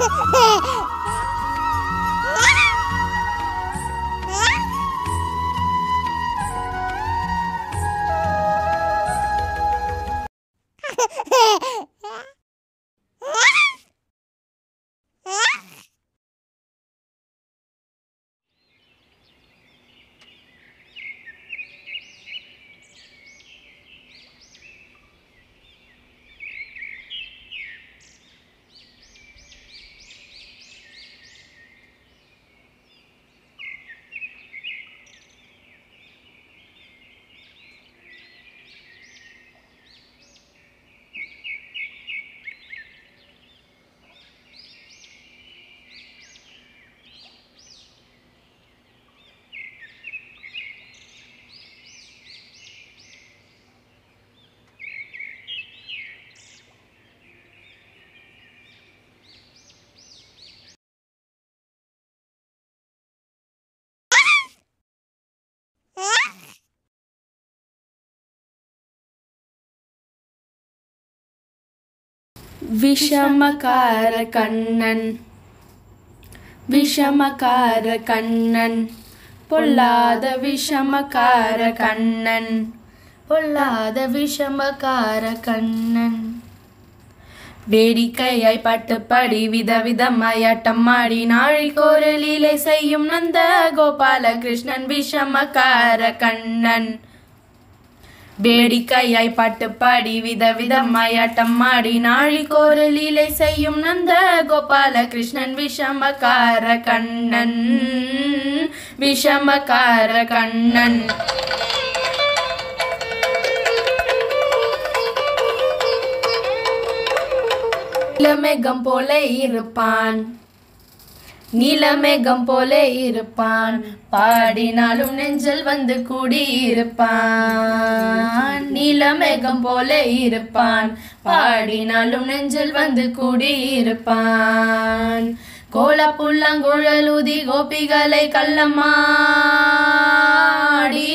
விஷமகார கண்ணன் விஷமகார கண்ணன் பொல்லாத விஷமகார கண்ணன் பொல்லாத விஷமகார கண்ணன் வேடிக்கையாய் பட்டுப்படி விதவிதமாய் ஆட்டம் ஆடி நாழிக்கோரு லீலை செய்யும் நந்த கோபால கிருஷ்ணன் விஷமகார கண்ணன் வேடிக்கையாய் பாட்டு பாடி விதவிதமாய் ஆட்டம் ஆடி நாழிக்கோரு லீலை செய்யும் நந்த கோபால கிருஷ்ணன் விஷமகார கண்ணன் விஷமகார கண்ணன் நிலமேகம் போல இருப்பான் நீலமேகம் போல இருப்பான் பாடினாலும் நெஞ்சல் வந்து கூடியிருப்பான் நீலமேகம் போல இருப்பான் பாடினாலும் நெஞ்சல் வந்து கூடியிருப்பான் கோல புல்லாங்குழலூதி கோபிகளை கள்ளமாடி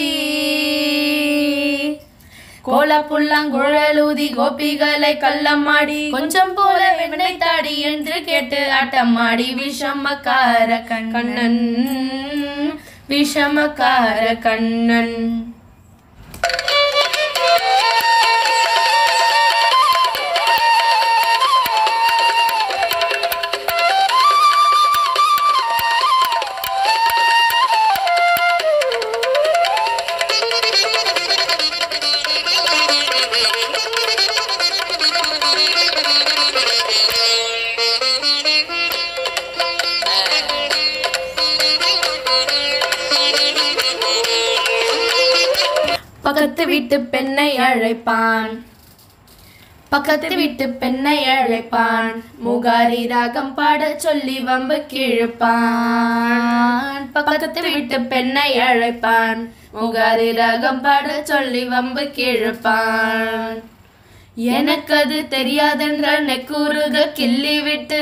கோல புல்லாங்குழலூதி கோபிகளை கள்ளமாடி கொஞ்சம் போல வெண்ணை தாடி என்று கேட்டு ஆட்டமாடி விஷமக்கார கண்ணன் விஷமக்கார கண்ணன் பக்கத்து வீட்டு பெண்ணை அழைப்பான் பக்கத்து வீட்டு பெண்ணை அழைப்பான் முகாரி ராகம் பாட சொல்லி வம்பு கிழப்பான் பக்கத்து வீட்டு பெண்ணை அழைப்பான் முகாரி ராகம் பாட சொல்லி வம்பு கிழப்பான் எனக்கு அது தெரியாதென்ற நெக்கூறுக கிள்ளி விட்டு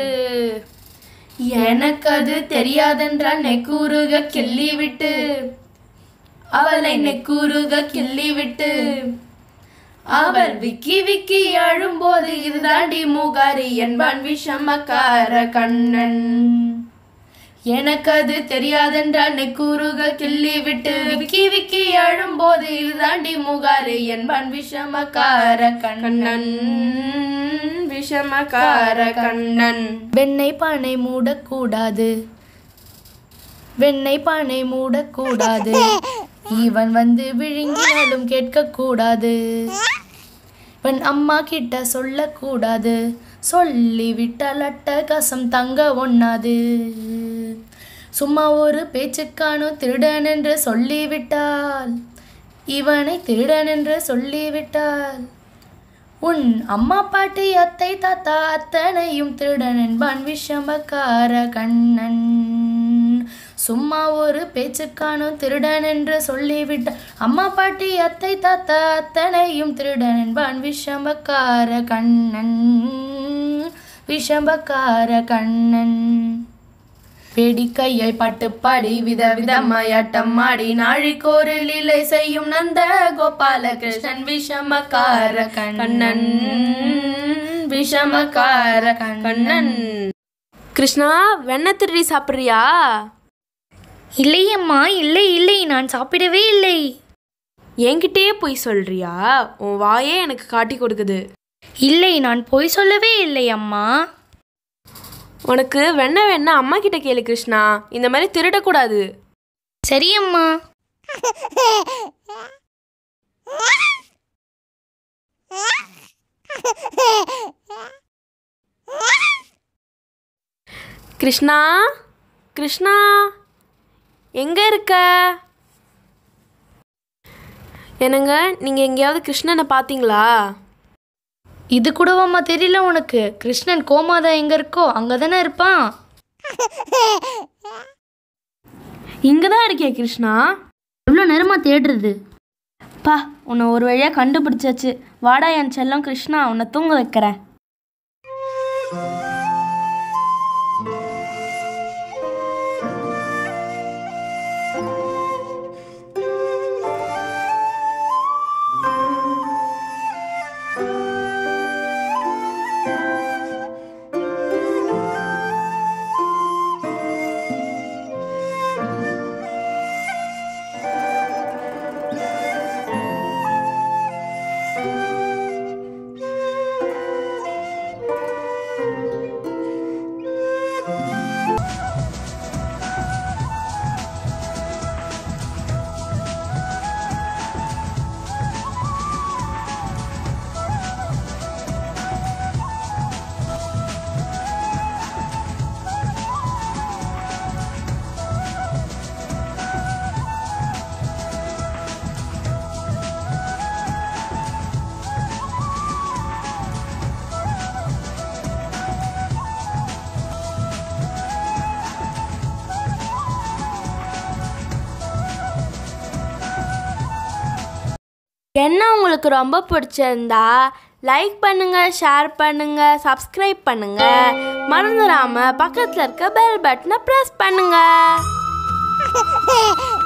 எனக்கு அது தெரியாதென்றால் நெக்கூறுக கிள்ளி விட்டு அவளை நெக்கூறுக கிள்ளி விட்டு அவள் விக்கி விக்கி அழும்போது இதுதாண்டி மூகாரி என்பான் விஷமக்கார கண்ணன் எனக்கு அது தெரியாதென்றால் நெக்கூறுக கிள்ளி விட்டு விக்கி விக்கி அழும்போது இதுதாண்டி மூகாரி என்பான் விஷமக்கார கண்ணன் விஷமக்கார கண்ணன் வெண்ணெய் பானை மூடக்கூடாது வெண்ணெய் பானை மூடக்கூடாது இவன் வந்து விழுங்கினாலும் கேட்கக்கூடாது இவன் அம்மா கிட்ட சொல்லக்கூடாது சொல்லி விட்டால் அட்டகாசம் தங்க ஒண்ணாது சும்மா ஒரு பேச்சுக்கானும் திருடன் என்று சொல்லிவிட்டால் இவனை திருடன் என்று சொல்லிவிட்டால் உன் அம்மா பாட்டி அத்தை தாத்தா அத்தனையும் திருடன் என்பான் விஷமக்கார கண்ணன் சும்மா ஒரு பேச்சுக்கானும் திருடன் என்று சொல்லிவிட்ட அம்மா பாட்டி அத்தை தாத்தா அத்தனையும் திருடன் என்பான் விஷமக்கார கண்ணன் விஷமக்கார கண்ணன் வேடிக்கையை பட்டு பாடி விதவிதமாய் ஆட்டம் ஆடி நாழிக்கோரு லீலை செய்யும் நந்த கோபால கிருஷ்ணன் விஷமக்கார கண்ணன் விஷமக்கார கண்ணன் கிருஷ்ணா வெண்ணெய் திருடி சாப்பிட்றியா இல்லையம்மா இல்லை இல்லை நான் சாப்பிடவே இல்லை என்கிட்டயே போய் சொல்றியா உன் வாயே எனக்கு காட்டி கொடுக்குது இல்லை நான் பொய் சொல்லவே இல்லை அம்மா உனக்கு வெண்ணெய் வேணா அம்மா கிட்ட கேளு கிருஷ்ணா இந்த மாதிரி திருடக்கூடாது சரி அம்மா கிருஷ்ணா கிருஷ்ணா எங்க இருக்க என்னங்க நீங்க எங்கேயாவது கிருஷ்ணனை பாத்தீங்களா இது கூடவாம்மா தெரியல உனக்கு கிருஷ்ணன் கோமாதா எங்க இருக்கோ அங்கே தானே இருப்பான் இங்க தான் இருக்கே கிருஷ்ணா எவ்வளோ நேரமாக தேடுறது பா உன்னை ஒரு வழியா கண்டுபிடிச்சாச்சு வாடா என் செல்லம் கிருஷ்ணா உன்னை தூங்க வைக்கிறேன் என்ன உங்களுக்கு ரொம்ப பிடிச்சிருந்தா லைக் பண்ணுங்க ஷேர் பண்ணுங்க சப்ஸ்கிரைப் பண்ணுங்க மறந்துடாம பக்கத்துல இருக்க பெல் பட்டனை ப்ரெஸ் பண்ணுங்க